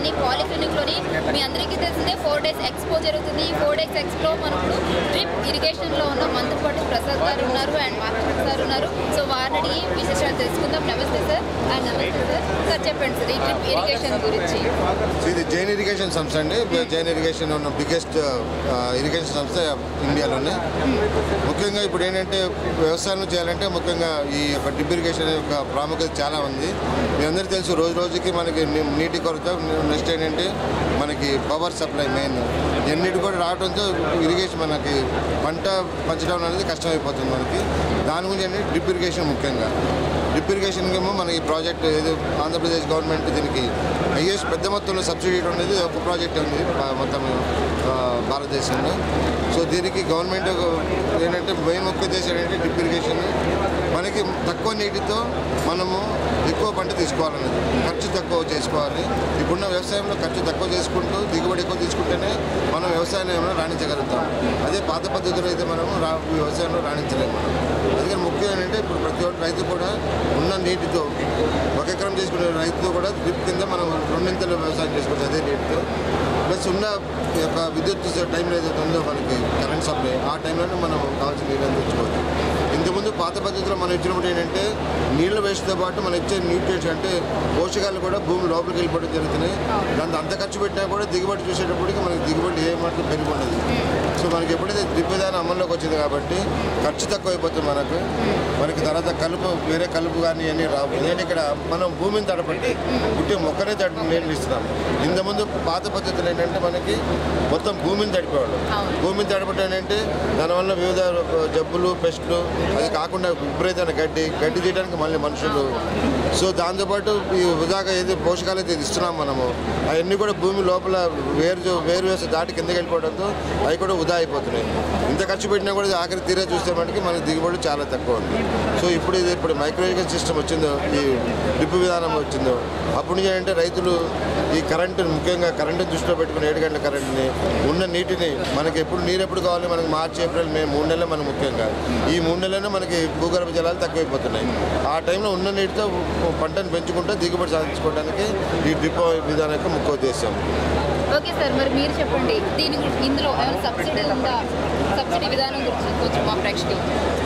కానీ పాలిక్లినిక్లోని మీ అందరికీ తెలిసిందే ఫోర్ డేస్ ఎక్స్పో జరుగుతుంది ఈ ఫోర్ డేస్ ఎక్స్పో మనప్పుడు డ్రిప్ ఇరిగేషన్లో ఉన్న మనతో పాటు ప్రసాద్ గారు ఉన్నారు అండ్ మాస్టర్ సార్ ఉన్నారు సో వారిని అడిగి విశేషాలు తెలుసుకుందాం నమస్తే సార్ అండ్ నమస్తే సార్ సార్ చెప్పండి సార్ ఈ డ్రిప్ ఇరిగేషన్ గురించి ఇది జైన్ ఇరిగేషన్ సంస్థ అండి జైన్ ఇరిగేషన్ ఉన్న బిగ్గెస్ట్ ఇరిగేషన్ సంస్థ ఇండియాలోనే ముఖ్యంగా ఇప్పుడు ఏంటంటే వ్యవసాయం చేయాలంటే ముఖ్యంగా ఈ యొక్క డ్రిప్ ఇరిగేషన్ యొక్క ప్రాముఖ్యత చాలా ఉంది మీ అందరికీ తెలుసు రోజు రోజుకి మనకి ని- నీటి కొరత నెక్స్ట్ ఏంటంటే మనకి పవర్ సప్లై మెయిన్ ఎన్నిటి కూడా రావడంతో ఇరిగేషన్ మనకి పంట పంచడం అనేది కష్టమైపోతుంది మనకి దాని గురించి ఏంటంటే డ్రిప్ ఇరిగేషన్ ముఖ్యంగా డ్రిప్ ఇరిగేషన్ ఏమో మనకి ప్రాజెక్ట్ ఏదో ఆంధ్రప్రదేశ్ గవర్నమెంట్ దీనికి హైయెస్ట్ పెద్ద మొత్తంలో సబ్సిడీ ఇవ్వడం అనేది ఒక ప్రాజెక్ట్ ఉంది భా- మొత్తం ఆ, భారతదేశంలో సో దీనికి గవర్నమెంట్ ఏంటంటే మెయిన్ ముఖ్య ఉద్దేశం ఏంటంటే డ్రిప్ ఇరిగేషన్ మనకి తక్కువ నీటితో మనము ఎక్కువ పంట తీసుకోవాలన్నది ఖర్చు తక్కువ చేసుకోవాలి ఇప్పుడున్న వ్యవసాయంలో ఖర్చు తక్కువ చేసుకుంటూ దిగుబడి ఎక్కువ తీసుకుంటేనే మనం వ్యవసాయంలో రాణించగలుగుతాం అదే పాత పద్ధతిలో అయితే మనము రా వ్యవసాయంలో రాణించలేము మనం అందుకని ముఖ్యం ఏంటంటే ఇప్పుడు ప్రతి ఒక్క రైతు కూడా ఉన్న నీటితో ఒక ఎకరం చేసుకునే రైతుతో కూడా డ్రిప్ కింద మనం రెండింతలు వ్యవసాయం చేసుకోవచ్చు అదే నీటితో ప్లస్ ఉన్న ఈ యొక్క విద్యుత్ టైంలో ఏదైతే ఉందో మనకి కరెంట్ సప్లై ఆ టైంలోనే మనం కావాల్సిన నీళ్ళు తెచ్చుకోవచ్చు ఇంతకుముందు పాత పద్ధతిలో మనం ఇచ్చినప్పుడు ఏంటంటే నీళ్ళ వేస్ట్తో పాటు మనం ఇచ్చే న్యూట్రియంట్స్ అంటే పోషకాలు కూడా భూమి లోపలికి వెళ్ళిపోవడం జరుగుతున్నాయి దాంతో అంత ఖర్చు పెట్టినా కూడా దిగుబడి చూసేటప్పటికి మనకి దిగుబడి ఏ మాత్రం పెరిగిపోలేదు సో మనకి ఎప్పుడైతే డ్రిప్ విధానం అమల్లోకి వచ్చింది కాబట్టి ఖర్చు తక్కువ అయిపోతుంది మనకు మనకి తర్వాత కలుపు వేరే కలుపు కానీ అన్నీ రావు నేను ఇక్కడ మనం భూమిని తడపట్టి పుట్టే మొక్కనే తడి నీళ్ళు ఇస్తున్నాం ఇంతకుముందు పాత పద్ధతులు ఏంటంటే మనకి మొత్తం భూమిని తడిపేవాళ్ళు అవును. భూమిని తడపడం ఏంటంటే దానివల్ల వివిధ జబ్బులు పెస్ట్లు అది కాకుండా విపరీతమైన గడ్డి గడ్డి తీయడానికి మళ్ళీ మనుషులు సో దాంతోపాటు ఈ వృధాగా ఏది పోషకాలు అయితే ఇస్తున్నాం మనము అవన్నీ కూడా భూమి లోపల వేరు వేరు వేసి దాటి కిందకి వెళ్ళిపోవడంతో అవి కూడా వృధా అయిపోతున్నాయి ఇంత ఖర్చు పెట్టినా కూడా ఇది ఆఖరి తీరే చూస్తే మనకి మనకి దిగుబడి చాలా తక్కువ ఉంది సో ఇప్పుడు ఇది ఇప్పుడు మైక్రోవేషన్ సిస్టమ్ వచ్చిందో ఈ డ్రిప్ విధానం వచ్చిందో అప్పుడు నుంచి ఏంటంటే రైతులు ఈ కరెంటు ముఖ్యంగా కరెంటు దృష్టిలో పెట్టుకుని ఏడు గంటల కరెంట్ని ఉన్న నీటిని మనకి ఎప్పుడు నీరు ఎప్పుడు కావాలి మనకి మార్చి ఏప్రిల్ మే మూడు నెలలు మనకు ముఖ్యంగా ఈ మూడు నెలలనే మనకి భూగర్భ జలాలు తక్కువైపోతున్నాయి ఆ టైంలో ఉన్న నీటితో పంటను పెంచుకుంటూ దిగుబడి సాధించుకోవడానికి ఈ డ్రిప్ విధానం యొక్క ముఖ్య ఉద్దేశం ఓకే సార్ మరి మీరు చెప్పండి దీని గురించి ఇందులో ఏమైనా సబ్సిడీ ఉందా సబ్సిడీ విధానం గురించి కొంచెం మా ప్రేక్షకులు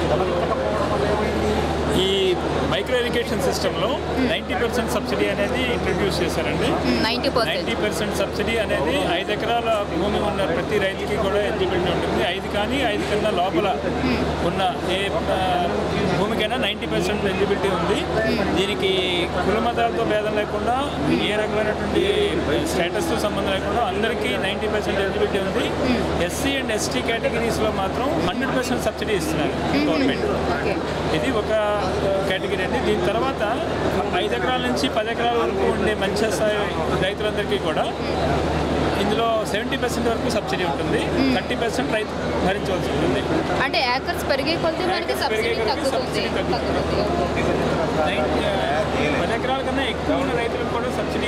ఈ మైక్రో ఇరిగేషన్ సిస్టంలో నైంటీ పర్సెంట్ సబ్సిడీ అనేది ఇంట్రడ్యూస్ చేశారండి ninety percent ninety percent subsidy అనేది ఐదు ఎకరాల భూమి ఉన్న ప్రతి రైతుకి కూడా ఎలిజిబిలిటీ ఉంటుంది ఐదు కానీ ఐదు కన్నా లోపల ఉన్న ఏ ఆ, భూమికైనా నైంటీ పర్సెంట్ ఎలిజిబిలిటీ ఉంది దీనికి కుల మతాలతో భేదం లేకుండా ఏ రకమైనటువంటి స్టేటస్తో సంబంధం లేకుండా అందరికీ నైంటీ పర్సెంట్ ఎలిజిబిలిటీ ఉంది ఎస్సీ అండ్ ఎస్టీ కేటగిరీస్లో మాత్రం హండ్రెడ్ పర్సెంట్ సబ్సిడీ ఇస్తున్నారు గవర్నమెంట్ ఓకే ఇది ఒక కేటగిరీ అండి దీని తర్వాత ఐదు ఎకరాల నుంచి పది ఎకరాల వరకు ఉండే మంచి స్థాయి రైతులందరికీ కూడా ఇందులో సెవెంటీ పర్సెంట్ వరకు సబ్సిడీ ఉంటుంది థర్టీ పర్సెంట్ రైతు భరించవలసి ఉంటుంది అంటే ఏకర్స్ పెరిగే కొద్దీ మనకి Acres సబ్సిడీ పెరిగే కొద్దీ తగ్గుతుంది subsidy తగ్గుతుంది. తగ్గుతుంది నైన్- పది ఎకరాల కన్నా ఎక్కువ ఉన్న రైతులకు కూడా సబ్సిడీ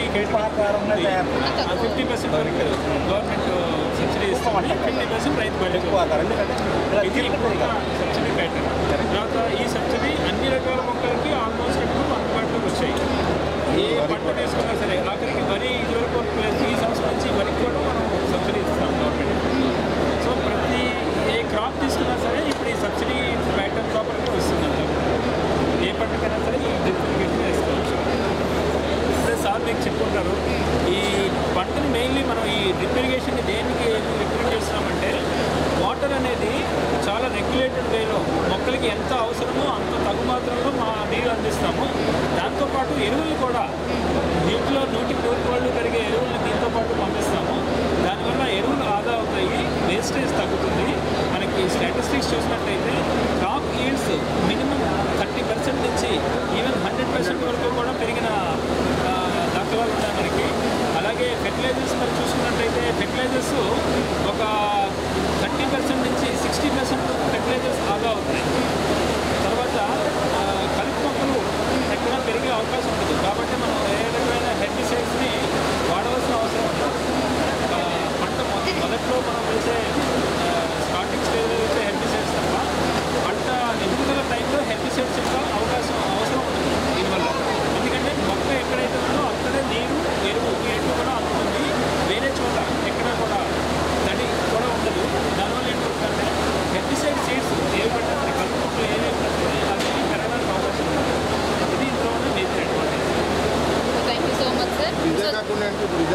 ఫిఫ్టీ పర్సెంట్ వరకు గవర్నమెంట్ సబ్సిడీ ఇస్తుంది ఫిఫ్టీ పర్సెంట్ రైతు బయటకు ఇది సబ్సిడీ ప్యాటర్న్ తర్వాత ఈ సబ్సిడీ అన్ని రకాల మొక్కలకి ఆల్మోస్ట్ ఇప్పుడు అందుబాటులోకి వచ్చాయి ఏ పంట తీసుకున్నా సరే ఆఖరికి వరి ఇదివరకు ఒక ప్లేస్ ఈ సంవత్సరం నుంచి వరికి కూడా మనం సబ్సిడీ ఇస్తాం గవర్నమెంట్ సో ప్రతి ఏ క్రాప్ తీసుకున్నా సరే ఇప్పుడు ఈ సబ్సిడీ ప్యాటర్న్ ప్రాపర్గా వస్తుంది ఏ పంటకైనా సరే ఈ డ్రిప్ ఇరిగేషన్ వేసుకోవచ్చు ఇప్పుడే సార్ మీకు చెప్పుకుంటారు ఈ పంటని మెయిన్లీ మనం ఈ డ్రిప్ ఇరిగేషన్ని దేనికి రికమెండ్ చేస్తున్నామంటే వాటర్ అనేది చాలా రెగ్యులేటెడ్ వేలో మొక్కలకి ఎంత అవసరమో అంత తగు మాత్రంలో మా నీరు అందిస్తాము దాంతోపాటు ఎరువులు కూడా నీటిలో నూటికి నూరు వాళ్ళు పెరిగే ఎరువులు దీంతో పాటు పంపిస్తాము దానివల్ల ఎరువులు ఆదా అవుతాయి వేస్టేజ్ తగ్గుతుంది మనకి స్టాటిస్టిక్స్ చూసినట్టయితే crop yields minimum thirty percent నుంచి ఈవెన్ హండ్రెడ్ పర్సెంట్ వరకు కూడా పెరిగిన ఆ, దాఖలాలు ఉన్నాయి మనకి అలాగే ఫెర్టిలైజర్స్ మరి చూసుకున్నట్టయితే ఫెర్టిలైజర్స్ ఒక థర్టీ పర్సెంట్ నుంచి సిక్స్టీ పర్సెంట్ ఫెర్టిలైజర్స్ ఆదా అవుతాయి తర్వాత ఆ, కలుపు మొక్కలు ఎక్కడ పెరిగే అవకాశం ఉంటుంది కాబట్టి మనం ఏ రకమైన హెర్బిసైడ్స్ని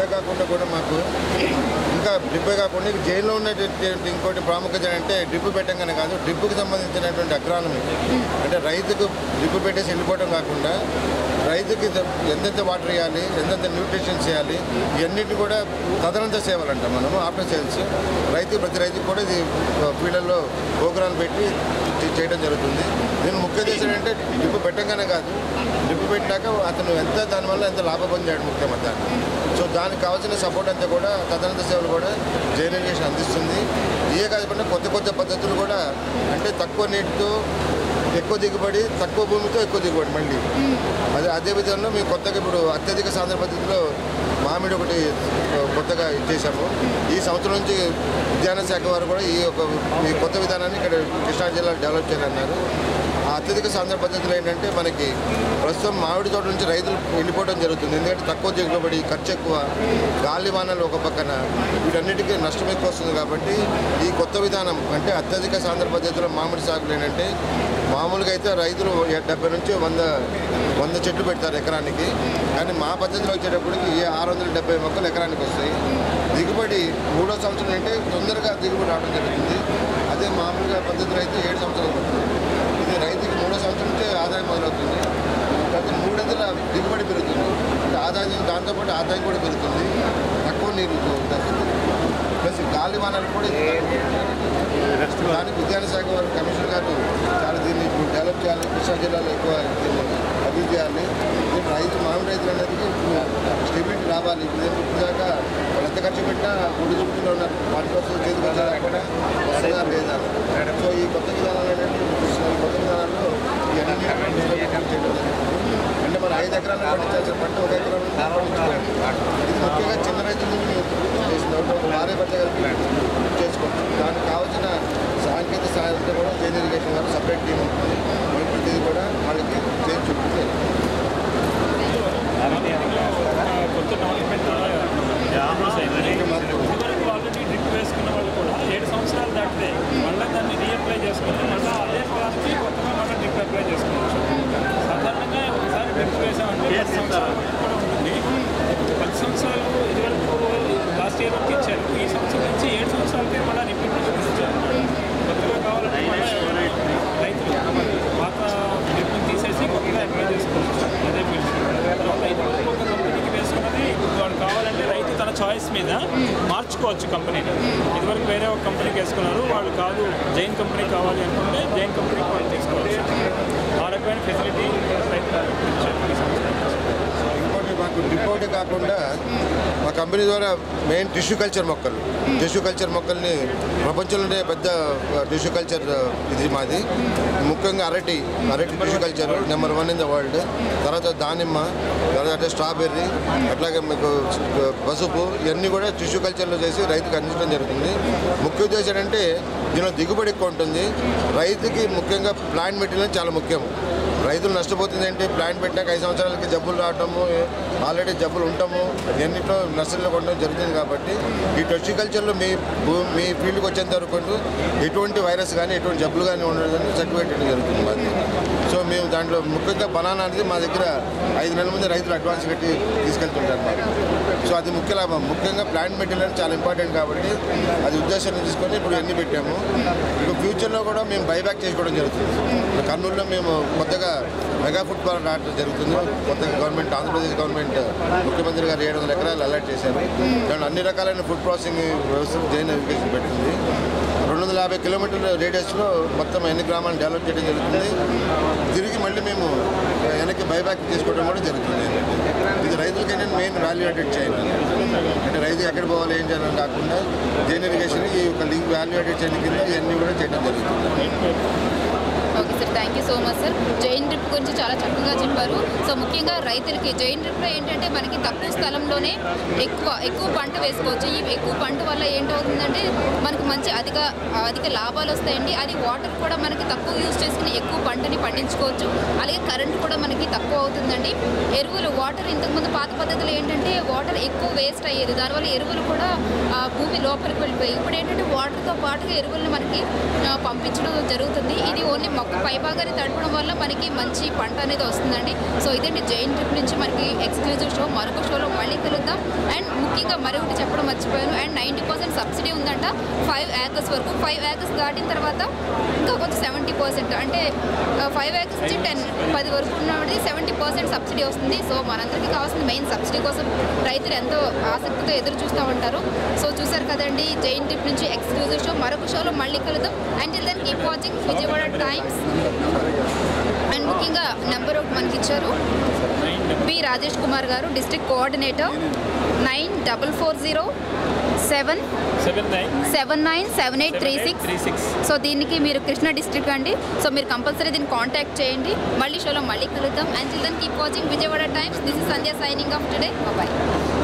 కాకుండా కూడా మాకు ఇంకా డ్రిప్పే కాకుండా ఇక జైల్లో ఉన్నటువంటి ఇంకోటి ప్రాముఖ్యత ఏంటంటే డ్రిప్ పెట్టంగానే కాదు డ్రిప్కి సంబంధించినటువంటి అగ్రానమీ అంటే రైతుకు డ్రిప్ పెట్టేసి వెళ్ళిపోవడం కాకుండా రైతుకి ఎంతెంత వాటర్ ఇవ్వాలి ఎంతెంత న్యూట్రిషన్స్ చేయాలి ఇవన్నిటి కూడా తదనంత సేవలు అంటాం మనము ఆఫ్టర్ సేల్స్ రైతు ప్రతి రైతుకు కూడా ఇది ఫీల్డ్లో ప్రోగ్రాం పెట్టి చే- చేయడం జరుగుతుంది దీని ముఖ్య ఉద్దేశం ఏంటంటే డ్రిప్ పెట్టంగానే కాదు డ్రిప్ పెట్టాక అతను ఎంత దానివల్ల ఎంత లాభం పొందాడు ముఖ్యమంత్రి దాన్ని సో దానికి కావాల్సిన సపోర్ట్ అంతా కూడా తదనంత సేవలు కూడా జైన్ ఇరిగేషన్ అందిస్తుంది ఇవే కాకుండా కొత్త కొత్త పద్ధతులు కూడా అంటే తక్కువ నీటితో ఎక్కువ దిగుబడి తక్కువ భూమితో ఎక్కువ దిగుబడి మళ్ళీ అదే అదే విధంగా మేము కొత్తగా ఇప్పుడు అత్యధిక సాంద్ర పద్ధతిలో మామిడి ఒకటి ఆ, కొత్తగా ఇచ్చేసాము ఈ సంవత్సరం నుంచి ఉద్యాన శాఖ వారు కూడా ఈ ఒక ఈ కొత్త విధానాన్ని ఇక్కడ కృష్ణా జిల్లాలో డెవలప్ చేయాలన్నారు ఆ అత్యధిక సాంద్ర పద్ధతులు ఏంటంటే మనకి ప్రస్తుతం మామిడి తోట నుంచి రైతులు వెళ్ళిపోవడం జరుగుతుంది ఎందుకంటే తక్కువ దిగుబడి ఖర్చు ఎక్కువ గాలి వానలు ఒక పక్కన వీటన్నిటికీ నష్టం ఎక్కువ వస్తుంది కాబట్టి ఈ కొత్త విధానం అంటే అత్యధిక సాంద్ర పద్ధతిలో మామిడి సాగులు ఏంటంటే మామూలుగా అయితే రైతులు డెబ్బై నుంచి వంద వంద చెట్లు పెడతారు ఎకరానికి కానీ మా పద్ధతిలో వచ్చేటప్పటికి ఏ ఆరు వందల డెబ్బై మొక్కలు ఎకరానికి వస్తాయి దిగుబడి మూడో సంవత్సరం అంటే తొందరగా దిగుబడి రావడం జరుగుతుంది అదే మామూలుగా పద్ధతిలో అయితే ఏడు సంవత్సరాలు పడుతుంది ఇది రైతుకి మూడో సంవత్సరం నుంచే ఆదాయం మొదలవుతుంది ప్రతి మూడొందల దిగుబడి పెరుగుతుంది అంటే ఆదాయం దాంతోపాటు ఆదాయం కూడా పెరుగుతుంది తక్కువ నీరు తగ్గుతుంది ప్లస్ గాలి వానలు కూడా ఇది తగ్గుతుంది. దానికి ఉద్యాన శాఖ వారు కమిషనర్ గారు చాలా దీన్ని ఇప్పుడు డెవలప్ చేయాలి కృష్ణా జిల్లాలో ఎక్కువ దీన్ని అభివృద్ధి చేయాలి దీన్ని రైతు మామిడి రైతులు అనేది స్టెబిలిటీ రావాలి ఇప్పుడు ఏం- ఇప్పుడు దాకా వాళ్ళు ఎంత ఖర్చు పెట్టినా గుడి చుట్టూ ఉన్నారు వాటి కోసం చేతికి వచ్చేదా కూడా వస్తుందా లేదా సో ఈ కొత్త విధానాలు ఏంటంటే ఈ కొత్త విధానాల్లో ఇవన్నీ చేయడం జరుగుతుంది. అంటే మన ఐదు ఎకరాలు పండించాల్సిన పంట ఒక ఎకరం పండించుకోవాలి ఇది ముఖ్యంగా చిన్న రైతుల నుంచి మేము చేసిన ఒక భార్య భర్త కలిపి చేసుకోవచ్చు దానికి కావాల్సిన సాంకేతిక సహాయంతో కూడా జైన్ ఇరిగేషన్ గారు సపరేట్ టీం ఉంటుంది మేము ప్రతిదీ కూడా వాళ్ళకి చేసి చూపుతుంది కొత్త డెవలప్మెంట్ ఇదివరకు ఆల్రెడీ డ్రిప్ వేసుకున్న వాళ్ళు కూడా ఏడు సంవత్సరాలు దాటితే మళ్ళీ దాన్ని రీఅప్లై చేసుకుని మళ్ళీ అదే ప్లాస్కి కొత్తగా మళ్ళీ డ్రిప్ అప్లై చేసుకోవచ్చు సాధారణంగా ఒకసారి డ్రిప్ వేసామంటే పది సంవత్సరాల వరకు కూడా ఉంటుంది పది సంవత్సరాలు ఇదివరకు లాస్ట్ ఇయర్ వరకు ఇచ్చారు ఈ సంవత్సరం నుంచి ఏడు సంవత్సరాలకే మళ్ళీ రిపీట్ ఇచ్చారు కొత్తగా కావాలంటే మళ్ళీ రైతులు పాత డ్రిప్ని తీసేసి కొత్తగా అప్లై చేసుకోవచ్చు అదే ఫీల్డ్ తర్వాత ఇదివరకు ఒక కంపెనీకి వేసుకున్నది వాడు కావాలంటే రైతు తన చాయిస్ మీద మార్చుకోవచ్చు కంపెనీని ఇదివరకు వేరే ఒక కంపెనీకి వేసుకున్నారు వాళ్ళు కాదు జైన్ కంపెనీ కావాలి అనుకుంటే జైన్ కంపెనీకి వాళ్ళు తీసుకోవచ్చు ఆ రకమైన ఫెసిలిటీ రైతులకు ఇచ్చారు ఈ సంవత్సరం ఇంకోటి మాకు డిపోటీ కాకుండా మా కంపెనీ ద్వారా మెయిన్ టిష్యూ కల్చర్ మొక్కలు టిష్యూ కల్చర్ మొక్కల్ని ప్రపంచంలోనే పెద్ద టిష్యూ కల్చర్ ఇది మాది ముఖ్యంగా అరటి అరటి tissue culture number one in the world తర్వాత దానిమ్మ తర్వాత స్ట్రాబెర్రీ అట్లాగే మీకు పసుపు ఇవన్నీ కూడా టిష్యూ కల్చర్లో చేసి రైతుకు అందించడం జరుగుతుంది ముఖ్య ఉద్దేశం ఏంటంటే దీనిలో దిగుబడి ఎక్కువ ఉంటుంది రైతుకి ముఖ్యంగా ప్లాంట్ మెటీరియల్ చాలా ముఖ్యం రైతులు నష్టపోతుంది ఏంటి ప్లాంట్ పెట్టాక ఐదు సంవత్సరాలకి జబ్బులు రావటము ఆల్రెడీ జబ్బులు ఉండటము ఇవన్నిట్లో నర్సరీలో కొనడం జరుగుతుంది కాబట్టి ఈ టొక్సికల్చర్లో మీ భూ- మీ ఫీల్డ్కి వచ్చేంత వరకు ఎటువంటి వైరస్ కానీ ఎటువంటి జబ్బులు కానీ ఉండదని సర్టిఫికేట్ ఇవ్వడం జరుగుతుంది మాది సో మేము దాంట్లో ముఖ్యంగా బనానా అనేది మా దగ్గర ఐదు నెలల ముందు రైతులు అడ్వాన్స్ కట్టి తీసుకెళ్తుంటారు మాకు సో అది ముఖ్య లాభం ముఖ్యంగా ప్లాంట్ మెటీరియల్ చాలా ఇంపార్టెంట్ కాబట్టి అది ఉద్దేశాన్ని తీసుకొని ఇప్పుడు ఎన్ని పెట్టాము ఇప్పుడు ఫ్యూచర్లో కూడా మేము బైబ్యాక్ చేసుకోవడం జరుగుతుంది ఇప్పుడు కర్నూలులో మేము కొత్తగా మెగా ఫుడ్ పార్క్ రావడం జరుగుతుంది కొత్తగా గవర్నమెంట్ ఆంధ్రప్రదేశ్ గవర్నమెంట్ ముఖ్యమంత్రి గారు ఏడు వందల ఎకరాలు అలర్ట్ చేశారు దాంట్లో అన్ని రకాలైన ఫుడ్ ప్రాసెసింగ్ వ్యవస్థలు జైన్ ఎడ్యుకేషన్ పెట్టింది రెండు వందల యాభై కిలోమీటర్ల రేడియస్లో మొత్తం ఎన్ని గ్రామాలను డెవలప్ చేయడం జరుగుతుంది తిరిగి మళ్ళీ మేము వెనక్కి బైబ్యాక్ చేసుకోవడం కూడా జరుగుతుంది ఇది రైతులకి ఏంటంటే మెయిన్ వాల్యూ అడెడ్ చేయాలి అంటే రైతు ఎక్కడ పోవాలి ఏం చేయాలని కాకుండా జైన్ ఇరిగేషన్ ఈ యొక్క లింక్ వాల్యూ అడెడ్ చేయడం కింద ఇవన్నీ కూడా చేయడం జరుగుతుంది okay sir thank you so much sir Jain drip గురించి చాలా చక్కగా చెప్పారు సో ముఖ్యంగా రైతులకి జైన్ డ్రిప్లో ఏంటంటే మనకి తక్కువ స్థలంలోనే ఎక్కువ ఎక్కువ పంట వేసుకోవచ్చు ఈ ఎక్కువ పంట వల్ల ఏంటవుతుందంటే మనకి మంచి అధిక అధిక లాభాలు వస్తాయండి అది వాటర్ కూడా మనకి తక్కువ యూజ్ చేసుకుని ఎక్కువ పంటని పండించుకోవచ్చు అలాగే కరెంట్ కూడా మనకి తక్కువ అవుతుందండి ఎరువులు వాటర్ ఇంతకుముందు పాత పద్ధతిలో ఏంటంటే వాటర్ ఎక్కువ వేస్ట్ అయ్యేది దానివల్ల ఎరువులు కూడా ఆ, భూమి లోపలికి వెళ్ళిపోయి ఇప్పుడు ఏంటంటే వాటర్తో పాటుగా ఎరువులను మనకి ఆ, పంపించడం జరుగుతుంది ఇది ఓన్లీ మొక్క మొక్క పైభాగాన్ని తడపడం వల్ల మనకి మంచి పంట అనేది వస్తుందండి సో ఇదండి జైన్ ట్రిప్ నుంచి మనకి ఎక్స్క్లూజివ్ షో మరొక షోలో మళ్ళీ కలుద్దాం అండ్ ముఖ్యంగా మరొకటి చెప్పడం మర్చిపోయాను అండ్ నైంటీ పర్సెంట్ సబ్సిడీ ఉందంట ఫైవ్ యాకర్స్ వరకు ఫైవ్ యాకర్స్ దాటిన తర్వాత ఇంకా కొంచెం సెవెంటీ పర్సెంట్ అంటే ఫైవ్ యాకర్స్ నుంచి టెన్ పది వరకు ఉన్నది సెవెంటీ పర్సెంట్ సబ్సిడీ వస్తుంది సో మనందరికీ కావాల్సిన మెయిన్ సబ్సిడీ కోసం రైతులు ఎంతో ఆసక్తితో ఎదురు చూస్తూ ఉంటారు సో చూసారు కదండి జైన్ ట్రిప్ నుంచి ఎక్స్క్లూజివ్ షో మరొక షోలో మళ్ళీ కలుద్దాం and then keep watching Vijayawada times and ముఖ్యంగా నెంబర్ ఒకటి మనకి ఇచ్చారు పి రాజేష్ కుమార్ గారు district coordinator nine double four zero seven seven nine seven nine seven eight three six three six so దీనికి మీరు కృష్ణా డిస్ట్రిక్ట్ అండి సో మీరు కంపల్సరీ దీన్ని కాంటాక్ట్ చేయండి మళ్ళీ షోలో మళ్ళీ కలుద్దాం and then keep watching Vijayawada times this is Sandhya signing off today bye